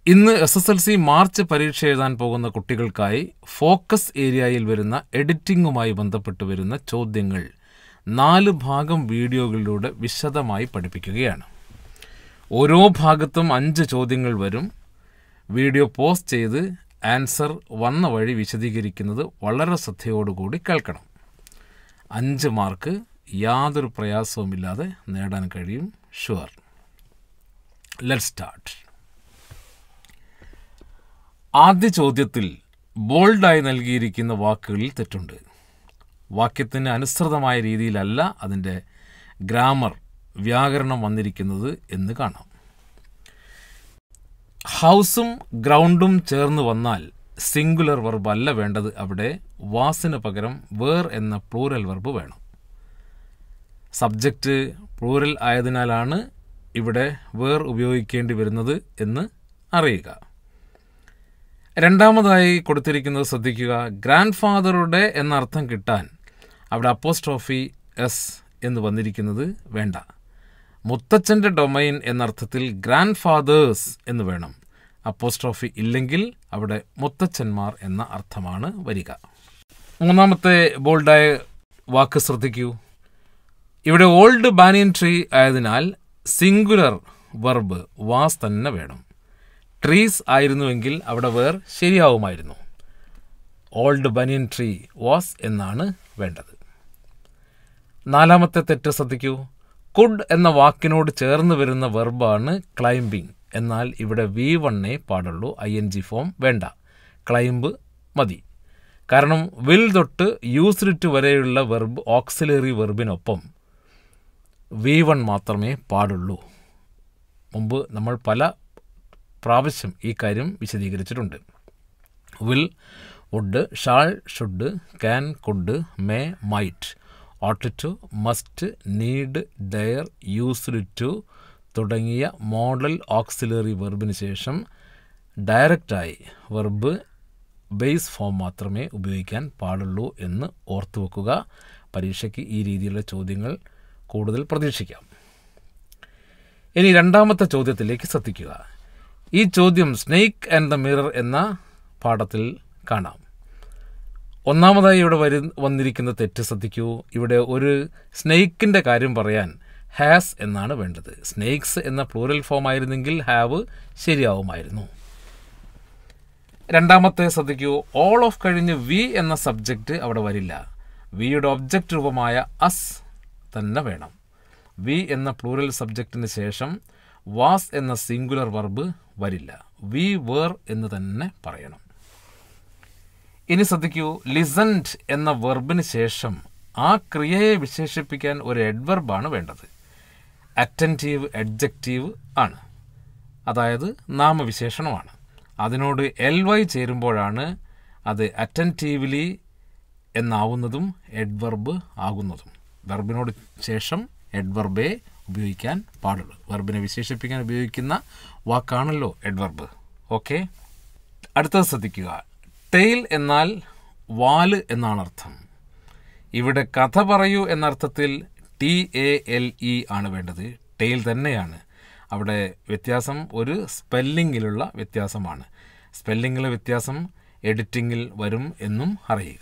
ഇന്ന് S S L C March പരീക്ഷ എഴുതാൻ പോകുന്ന കുട്ടികൾക്കായി ഫോക്കസ് ഏരിയയിൽ വരുന്ന എഡിറ്റിംഗുമായി ബന്ധപ്പെട്ട് വരുന്ന ചോദ്യങ്ങൾ നാല് ഭാഗം വീഡിയോകളിലൂടെ വിശദമായി പഠിപ്പിക്കുകയാണ് ഓരോ ഭാഗത്തും അഞ്ച് ചോദ്യങ്ങൾ വരും വീഡിയോ പോസ്റ്റ് ചെയ്ത് ആൻസർ വന്ന വഴി വിശദീകരിക്കുന്നത് വളരെ ശ്രദ്ധയോടുകൂടി കേൾക്കണം അഞ്ച് മാർക്ക് യാതൊരു പ്രയാസവുമില്ലാതെ നേടാൻ കഴിയും ഷുവർ ലെറ്റ് സ്റ്റാർട്ട് ആദ്യ ചോദ്യത്തിൽ ബോൾഡായി നൽകിയിരിക്കുന്ന വാക്കുകളിൽ തെറ്റുണ്ട് വാക്യത്തിന് അനുസൃതമായ രീതിയിലല്ല അതിൻ്റെ ഗ്രാമർ വ്യാകരണം വന്നിരിക്കുന്നത് എന്ന് കാണാം ഹൗസും ഗ്രൗണ്ടും ചേർന്ന് വന്നാൽ സിംഗുലർ വെർബ് അല്ല വേണ്ടത് അവിടെ വാസിന് പകരം വേർ എന്ന പ്ലൂരൽ വെർബ് വേണം സബ്ജക്റ്റ് പ്ലൂരൽ ആയതിനാലാണ് ഇവിടെ വേർ ഉപയോഗിക്കേണ്ടി വരുന്നത് എന്ന് അറിയുക രണ്ടാമതായി കൊടുത്തിരിക്കുന്നത് ശ്രദ്ധിക്കുക ഗ്രാൻഡ് ഫാദറുടെ എന്ന അർത്ഥം കിട്ടാൻ അവിടെ അപ്പോസ്ട്രോഫി എസ് എന്ന് വന്നിരിക്കുന്നത് വേണ്ട മുത്തച്ഛൻ്റെ ഡൊമൈൻ എന്നർത്ഥത്തിൽ ഗ്രാൻഡ് ഫാദേഴ്സ് എന്ന് വേണം അപ്പോസ്ട്രോഫി ഇല്ലെങ്കിൽ അവിടെ മുത്തച്ഛന്മാർ എന്ന അർത്ഥമാണ് വരിക മൂന്നാമത്തെ ബോൾഡായ വാക്ക് ശ്രദ്ധിക്കൂ ഇവിടെ ഓൾഡ് ബാനിയൻ ട്രീ ആയതിനാൽ സിംഗുലർ വെർബ് വാസ് തന്നെ വേണം ട്രീസ് ആയിരുന്നുവെങ്കിൽ അവിടെ വേർ ശരിയാവുമായിരുന്നു ഓൾഡ് ബനിയൻ ട്രീ വാസ് എന്നാണ് വേണ്ടത് നാലാമത്തെ തെറ്റ് ശ്രദ്ധിക്കൂ കുഡ് എന്ന വാക്കിനോട് ചേർന്ന് വരുന്ന വെർബാണ് ക്ലൈംബിംഗ് എന്നാൽ ഇവിടെ വി വണ്ണേ പാടുള്ളൂ ഐ എൻ ജി ഫോം വേണ്ട ക്ലൈംബ് മതി കാരണം വിൽ തൊട്ട് യൂസ്ഡ് ടു വരെയുള്ള വെർബ് ഓക്സിലറി വെർബിനൊപ്പം വി വൺ മാത്രമേ പാടുള്ളൂ മുമ്പ് നമ്മൾ പല പ്രാവശ്യം ഈ കാര്യം വിശദീകരിച്ചിട്ടുണ്ട് will would shall should can could may might ought to must need dare used to തുടങ്ങിയ മോഡൽ ഓക്സിലറി വെർബിന് ശേഷം ഡയറക്റ്റായി വെർബ് ബേസ് ഫോം മാത്രമേ ഉപയോഗിക്കാൻ പാടുള്ളൂ എന്ന് ഓർത്തു വെക്കുക പരീക്ഷയ്ക്ക് ഈ രീതിയിലുള്ള ചോദ്യങ്ങൾ കൂടുതൽ പ്രതീക്ഷിക്കാം ഇനി രണ്ടാമത്തെ ചോദ്യത്തിലേക്ക് ശ്രദ്ധിക്കുക ഈ ചോദ്യം സ്നേക്ക് ആൻഡ് ദ മിറർ എന്ന പാഠത്തിൽ കാണാം ഒന്നാമതായി ഇവിടെ വരു വന്നിരിക്കുന്ന തെറ്റ് ശ്രദ്ധിക്കൂ ഇവിടെ ഒരു സ്നേക്കിൻ്റെ കാര്യം പറയാൻ ഹാസ് എന്നാണ് വേണ്ടത് സ്നേക്സ് എന്ന പ്ലൂറൽ ഫോം ആയിരുന്നെങ്കിൽ ഹാവ് ശരിയാവുമായിരുന്നു രണ്ടാമത്തെ ശ്രദ്ധിക്കൂ ഓൾ ഓഫ് കഴിഞ്ഞ് വി എന്ന സബ്ജക്റ്റ് അവിടെ വരില്ല വിയുടെ ഒബ്ജക്റ്റ് രൂപമായ അസ് തന്നെ വേണം വി എന്ന പ്ലൂറൽ സബ്ജക്റ്റിന് ശേഷം വാസ് എന്ന സിംഗുലർ വർബ് വരില്ല വി വേർ എന്ന് തന്നെ പറയണം ഇനി ശ്രദ്ധിക്കൂ ലിസൻഡ് എന്ന വെർബിന് ശേഷം ആ ക്രിയയെ വിശേഷിപ്പിക്കാൻ ഒരു എഡ്വർബാണ് വേണ്ടത് അറ്റൻറ്റീവ് എഡ്ജക്റ്റീവ് ആണ് അതായത് നാമവിശേഷണമാണ് അതിനോട് എൽ വൈ ചേരുമ്പോഴാണ് അത് അറ്റൻറ്റീവ്ലി എന്നാവുന്നതും എഡ്വർബ് ആകുന്നതും വെർബിനോട് ശേഷം എഡ്വർബേ ഉപയോഗിക്കാൻ പാടുള്ളൂ വെർബിനെ വിശേഷിപ്പിക്കാൻ ഉപയോഗിക്കുന്ന വാക്കാണല്ലോ എഡ്വർബ് ഓക്കെ അടുത്തത് ശ്രദ്ധിക്കുക ടെയിൽ എന്നാൽ വാല് എന്നാണ് അർത്ഥം ഇവിടെ കഥ പറയൂ എന്നർത്ഥത്തിൽ ടി എ എൽ ഇ ആണ് വേണ്ടത് ടെയിൽ തന്നെയാണ് അവിടെ വ്യത്യാസം ഒരു സ്പെല്ലിങ്ങിലുള്ള വ്യത്യാസമാണ് സ്പെല്ലിങ്ങിലെ വ്യത്യാസം എഡിറ്റിങ്ങിൽ വരും എന്നും അറിയുക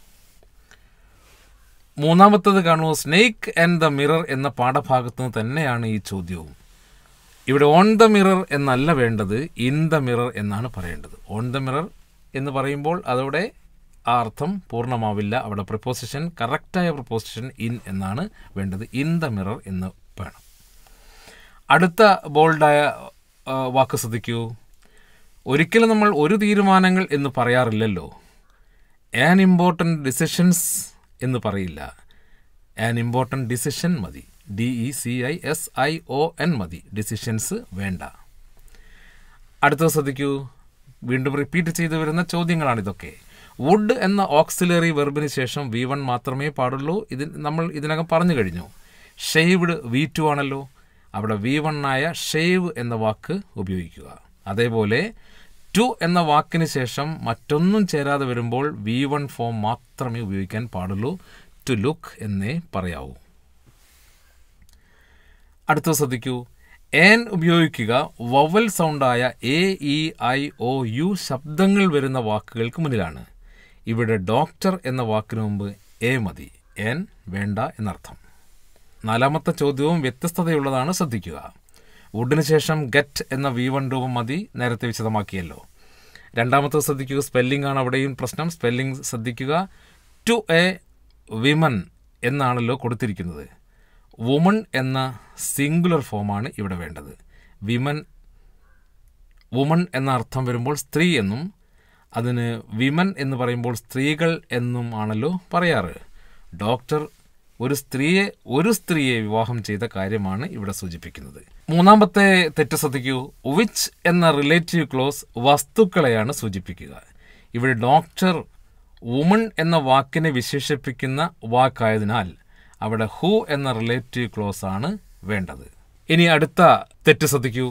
മൂന്നാമത്തത് കാണൂ സ്നേക്ക് ആൻഡ് ദ മിറർ എന്ന പാഠഭാഗത്ത് നിന്ന് തന്നെയാണ് ഈ ചോദ്യവും ഇവിടെ ഓൺ ദ മിറർ എന്നല്ല വേണ്ടത് ഇൻ ദ മിറർ എന്നാണ് പറയേണ്ടത് ഓൺ ദ മിറർ എന്ന് പറയുമ്പോൾ അതവിടെ ആ അർത്ഥം പൂർണ്ണമാവില്ല അവിടെ പ്രപ്പോസിഷൻ കറക്റ്റായ പ്രപ്പോസിഷൻ ഇൻ എന്നാണ് വേണ്ടത് ഇൻ ദ മിറർ എന്ന് വേണം അടുത്ത ബോൾഡായ വാക്ക് ശ്രദ്ധിക്കൂ ഒരിക്കലും നമ്മൾ ഒരു തീരുമാനങ്ങൾ എന്ന് പറയാറില്ലല്ലോ ആൻ ഇമ്പോർട്ടൻറ്റ് ഡിസിഷൻസ് എന്ന് പറയില്ല ആൻ ഇമ്പോർട്ടൻറ്റ് ഡിസിഷൻ മതി D E C I S I O N മതി ഡിസിഷൻസ് വേണ്ട അടുത്തത് ശ്രദ്ധിക്കൂ വീണ്ടും റിപ്പീറ്റ് ചെയ്തു വരുന്ന ചോദ്യങ്ങളാണിതൊക്കെ വുഡ് എന്ന ഓക്സിലറി വെർബിന് ശേഷം വി വൺ മാത്രമേ പാടുള്ളൂ ഇത് നമ്മൾ ഇതിനകം പറഞ്ഞു കഴിഞ്ഞു ഷെയ്വ്ഡ് വി ടു ആണല്ലോ അവിടെ വി വണ്ണായ ഷേവ് എന്ന വാക്ക് ഉപയോഗിക്കുക അതേപോലെ ടു എന്ന വാക്കിന് ശേഷം മറ്റൊന്നും ചേരാതെ വരുമ്പോൾ വി വൺ ഫോം മാത്രമേ ഉപയോഗിക്കാൻ പാടുള്ളൂ ടു ലുക്ക് എന്നേ പറയാവൂ അടുത്ത ശ്രദ്ധിക്കൂ ഏൻ ഉപയോഗിക്കുക വവൽ സൗണ്ടായ A E I O U ശബ്ദങ്ങൾ വരുന്ന വാക്കുകൾക്ക് മുന്നിലാണ് ഇവിടെ ഡോക്ടർ എന്ന വാക്കിന് മുമ്പ് എ മതി എൻ വേണ്ട എന്നർത്ഥം നാലാമത്തെ ചോദ്യവും വ്യത്യസ്തതയുള്ളതാണ് ശ്രദ്ധിക്കുക വുഡിന് ശേഷം ഗെറ്റ് എന്ന വി വൺ രൂപം മതി നേരത്തെ വിശദമാക്കിയല്ലോ രണ്ടാമത്തെ ശ്രദ്ധിക്കുക സ്പെല്ലിംഗ് ആണ് അവിടെയും പ്രശ്നം സ്പെല്ലിംഗ് ശ്രദ്ധിക്കുക ടു എ വിമൻ എന്നാണല്ലോ കൊടുത്തിരിക്കുന്നത് വുമൺ എന്ന സിംഗുലർ ഫോമാണ് ഇവിടെ വേണ്ടത് വിമൻ വുമൺ എന്ന അർത്ഥം വരുമ്പോൾ സ്ത്രീ എന്നും അതിന് വിമൻ എന്ന് പറയുമ്പോൾ സ്ത്രീകൾ എന്നും ആണല്ലോ പറയാറ് ഡോക്ടർ ഒരു സ്ത്രീയെ ഒരു സ്ത്രീയെ വിവാഹം ചെയ്ത കാര്യമാണ് ഇവിടെ സൂചിപ്പിക്കുന്നത് മൂന്നാമത്തെ തെറ്റ് ശ്രദ്ധിക്കൂ വിച്ച് എന്ന റിലേറ്റീവ് ക്ലോസ് വസ്തുക്കളെയാണ് സൂചിപ്പിക്കുക ഇവിടെ ഡോക്ടർ വുമൺ എന്ന വാക്കിനെ വിശേഷിപ്പിക്കുന്ന വാക്കായതിനാൽ അവിടെ ഹു എന്ന റിലേറ്റീവ് ക്ലോസ് ആണ് വേണ്ടത് ഇനി അടുത്ത തെറ്റ് ശ്രദ്ധിക്കൂ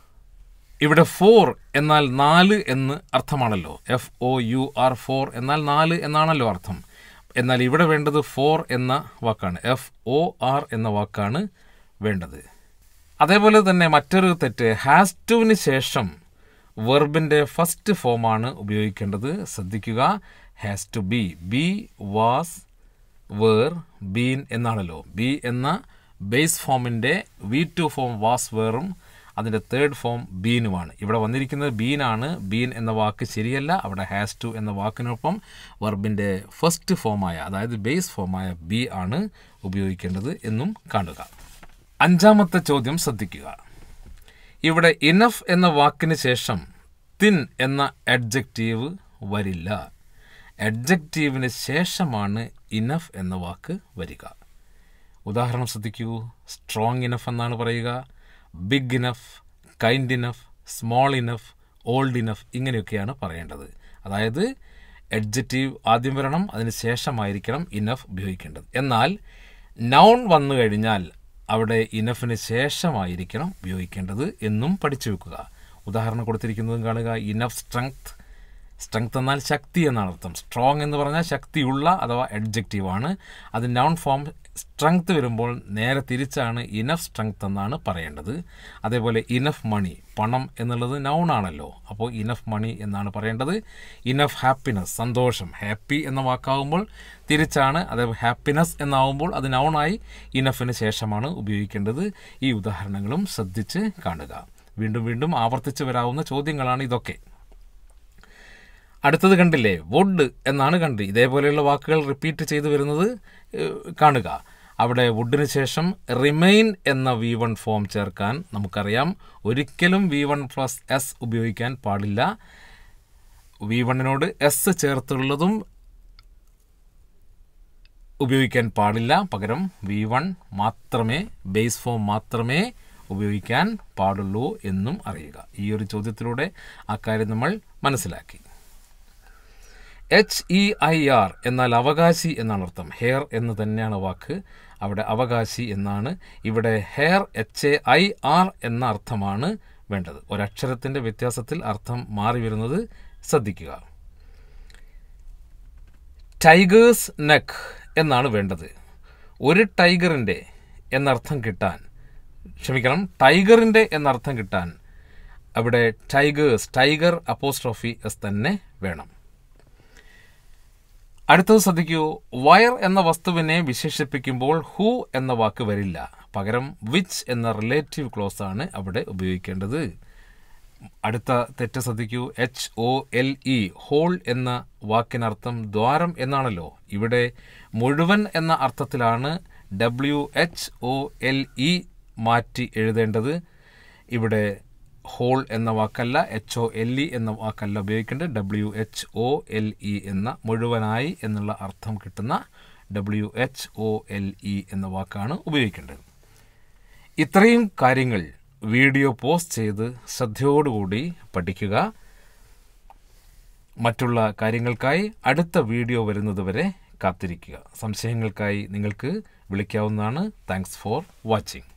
ഇവിടെ ഫോർ എന്നാൽ നാല് എന്ന് അർത്ഥമാണല്ലോ F O U R four എന്നാൽ നാല് എന്നാണല്ലോ അർത്ഥം എന്നാൽ ഇവിടെ വേണ്ടത് ഫോർ എന്ന വാക്കാണ് എഫ് ഒ ആർ എന്ന വാക്കാണ് വേണ്ടത് അതേപോലെ തന്നെ മറ്റൊരു തെറ്റ് ഹാസ് ടുവിന് ശേഷം വെർബിൻ്റെ ഫസ്റ്റ് ഫോമാണ് ഉപയോഗിക്കേണ്ടത് ശ്രദ്ധിക്കുക has to be be was were been എന്നാണല്ലോ ബി എന്ന ബേസ് ഫോമിൻ്റെ വി ടു ഫോം വാസ് വേറും അതിൻ്റെ തേർഡ് ഫോം ബീനുമാണ് ഇവിടെ വന്നിരിക്കുന്നത് ബീനാണ് ബീൻ എന്ന വാക്ക് ശരിയല്ല അവിടെ ഹാസ് ടു എന്ന വാക്കിനൊപ്പം വെർബിൻ്റെ ഫസ്റ്റ് ഫോമായ അതായത് ബേസ് ഫോമായ ബി ആണ് ഉപയോഗിക്കേണ്ടത് എന്നും കാണുക അഞ്ചാമത്തെ ചോദ്യം ശ്രദ്ധിക്കുക ഇവിടെ ഇനഫ് എന്ന വാക്കിന് ശേഷം തിൻ എന്ന അഡ്ജക്റ്റീവ് വരില്ല അഡ്ജക്റ്റീവിന് ശേഷമാണ് ഇനഫ് എന്ന വാക്ക് വരിക ഉദാഹരണം ശ്രദ്ധിക്കൂ സ്ട്രോങ് ഇനഫ് എന്നാണ് പറയുക big enough kind enough small enough old enough ഇങ്ങനെയൊക്കെയാണ് പറയേണ്ടത് അതായത് എഡ്ജറ്റീവ് ആദ്യം വരണം അതിന് ശേഷമായിരിക്കണം ഇനഫ് ഉപയോഗിക്കേണ്ടത് എന്നാൽ നൗൺ വന്നു കഴിഞ്ഞാൽ അവിടെ ഇനഫിന് ശേഷമായിരിക്കണം ഉപയോഗിക്കേണ്ടത് എന്നും പഠിച്ചു വെക്കുക ഉദാഹരണം കൊടുത്തിരിക്കുന്നതും കാണുക ഇനഫ് സ്ട്രെങ്ത് സ്ട്രെങ്ത് എന്നാൽ ശക്തി എന്നാണ് അർത്ഥം സ്ട്രോങ് എന്ന് പറഞ്ഞാൽ ശക്തിയുള്ള അഥവാ എഡ്ജക്റ്റീവ് ആണ് അത് നൗൺ ഫോം സ്ട്രെങ്ത് വരുമ്പോൾ നേരെ തിരിച്ചാണ് ഇനഫ് സ്ട്രെങ്ത് എന്നാണ് പറയേണ്ടത് അതേപോലെ ഇനഫ് മണി പണം എന്നുള്ളത് നൗൺ ആണല്ലോ അപ്പോൾ ഇനഫ് മണി എന്നാണ് പറയേണ്ടത് ഇനഫ് ഹാപ്പിനെസ് സന്തോഷം ഹാപ്പി എന്ന വാക്കാവുമ്പോൾ തിരിച്ചാണ് അതേപോലെ ഹാപ്പിനെസ് എന്നാവുമ്പോൾ അത് നൗണായി ഇനഫിന് ശേഷമാണ് ഉപയോഗിക്കേണ്ടത് ഈ ഉദാഹരണങ്ങളും ശ്രദ്ധിച്ച് കാണുക വീണ്ടും വീണ്ടും ആവർത്തിച്ച് വരാവുന്ന ചോദ്യങ്ങളാണ് ഇതൊക്കെ അടുത്തത് കണ്ടില്ലേ വുഡ് എന്നാണ് കണ്ട് ഇതേപോലെയുള്ള വാക്കുകൾ റിപ്പീറ്റ് ചെയ്തു വരുന്നത് ഏഹ്, കാണുക അവിടെ വുഡിന് ശേഷം റിമെയിൻ എന്ന വി വൺ ഫോം ചേർക്കാൻ നമുക്കറിയാം ഒരിക്കലും വി വൺ പ്ലസ് എസ് ഉപയോഗിക്കാൻ പാടില്ല വി വണ്ണിനോട് എസ് ചേർത്തുള്ളതും ഉപയോഗിക്കാൻ പാടില്ല പകരം വി വൺ മാത്രമേ ബേസ് ഫോം മാത്രമേ ഉപയോഗിക്കാൻ പാടുള്ളൂ എന്നും അറിയുക ഈ ഒരു ചോദ്യത്തിലൂടെ ആ കാര്യം നമ്മൾ മനസ്സിലാക്കി എച്ച് ഇ ഐ ആർ എന്നാൽ അവകാശി എന്നാണ് അർത്ഥം ഹെയർ എന്ന് തന്നെയാണ് വാക്ക് അവിടെ അവകാശി എന്നാണ് ഇവിടെ heir H A I R എന്ന അർത്ഥമാണ് വേണ്ടത് ഒരക്ഷരത്തിൻ്റെ വ്യത്യാസത്തിൽ അർത്ഥം മാറി വരുന്നത് ശ്രദ്ധിക്കുക ടൈഗേഴ്സ് നെക്ക് എന്നാണ് വേണ്ടത് ഒരു ടൈഗറിൻ്റെ എന്നർത്ഥം കിട്ടാൻ ക്ഷമിക്കണം ടൈഗറിൻ്റെ എന്നർത്ഥം കിട്ടാൻ അവിടെ ടൈഗേഴ്സ് ടൈഗർ അപ്പോസ്ട്രോഫി എസ് തന്നെ വേണം അടുത്തത് ശ്രദ്ധിക്കൂ വയർ എന്ന വസ്തുവിനെ വിശേഷിപ്പിക്കുമ്പോൾ ഹു എന്ന വാക്ക് വരില്ല പകരം വിച്ച് എന്ന റിലേറ്റീവ് ക്ലോസ് ആണ് അവിടെ ഉപയോഗിക്കേണ്ടത് അടുത്ത തെറ്റ് ശ്രദ്ധിക്കൂ H O L E hole എന്ന വാക്കിനർത്ഥം ദ്വാരം എന്നാണല്ലോ ഇവിടെ മുഴുവൻ എന്ന അർത്ഥത്തിലാണ് W H O L E മാറ്റി എഴുതേണ്ടത് ഇവിടെ ഹോൾ എന്ന വാക്കല്ല എച്ച് ഒ എൽ ഇ എന്ന വാക്കല്ല ഉപയോഗിക്കേണ്ടത് W H O L E എന്ന മുഴുവനായി എന്നുള്ള അർത്ഥം കിട്ടുന്ന W H O L E എന്ന വാക്കാണ് ഉപയോഗിക്കേണ്ടത് ഇത്രയും കാര്യങ്ങൾ വീഡിയോ പോസ്റ്റ് ചെയ്ത് ശ്രദ്ധയോടുകൂടി പഠിക്കുക മറ്റുള്ള കാര്യങ്ങൾക്കായി അടുത്ത വീഡിയോ വരുന്നതുവരെ കാത്തിരിക്കുക സംശയങ്ങൾക്കായി നിങ്ങൾക്ക് വിളിക്കാവുന്നതാണ് താങ്ക്സ് ഫോർ വാച്ചിങ്